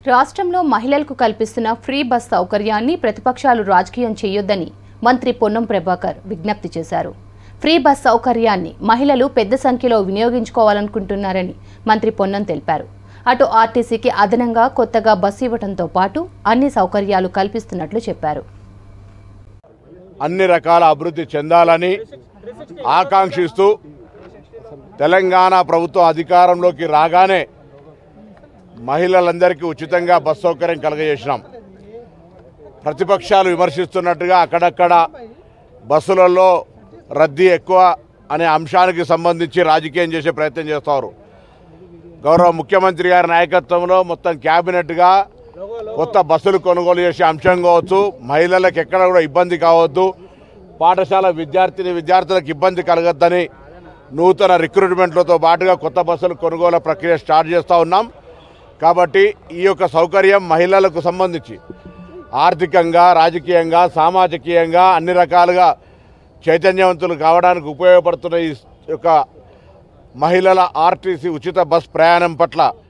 రాష్ట్రంలో మహిళలకు కల్పిస్తున్న ఫ్రీ బస్ సౌకర్యాన్ని ప్రతిపక్షాలు రాజకీయం చేయొద్దని మంత్రి పొన్నం ప్రభాకర్ విజ్ఞప్తి చేశారు ఫ్రీ బస్ సౌకర్యాన్ని మహిళలు పెద్ద సంఖ్యలో వినియోగించుకోవాలనుకుంటున్నారని మంత్రి పొన్నం తెలిపారు అటు ఆర్టీసీకి అదనంగా కొత్తగా బస్సు ఇవ్వడంతో పాటు అన్ని సౌకర్యాలు కల్పిస్తున్నట్లు చెప్పారు అన్ని రకాల అభివృద్ధి చెందాలని ఆకాంక్షిస్తూ తెలంగాణ ప్రభుత్వం అధికారంలోకి రాగానే మహిళలందరికీ ఉచితంగా బస్ సౌకర్యం కలగజేసినాం ప్రతిపక్షాలు విమర్శిస్తున్నట్టుగా అక్కడక్కడ బస్సులలో రద్దీ ఎక్కువ అనే అంశానికి సంబంధించి రాజకీయం చేసే ప్రయత్నం చేస్తారు గౌరవ ముఖ్యమంత్రి గారి నాయకత్వంలో మొత్తం క్యాబినెట్గా కొత్త బస్సులు కొనుగోలు చేసే అంశం కావచ్చు మహిళలకు ఎక్కడ కూడా ఇబ్బంది కావద్దు పాఠశాల విద్యార్థిని విద్యార్థులకు ఇబ్బంది కలగద్దని నూతన రిక్రూట్మెంట్లతో పాటుగా కొత్త బస్సులు కొనుగోలు ప్రక్రియ స్టార్ట్ చేస్తూ ఉన్నాం కాబట్టి ఈ యొక్క సౌకర్యం మహిళలకు సంబంధించి ఆర్థికంగా రాజకీయంగా సామాజికీయంగా అన్ని రకాలుగా చైతన్యవంతులు కావడానికి ఉపయోగపడుతున్న ఈ యొక్క మహిళల ఆర్టీసీ ఉచిత బస్ ప్రయాణం పట్ల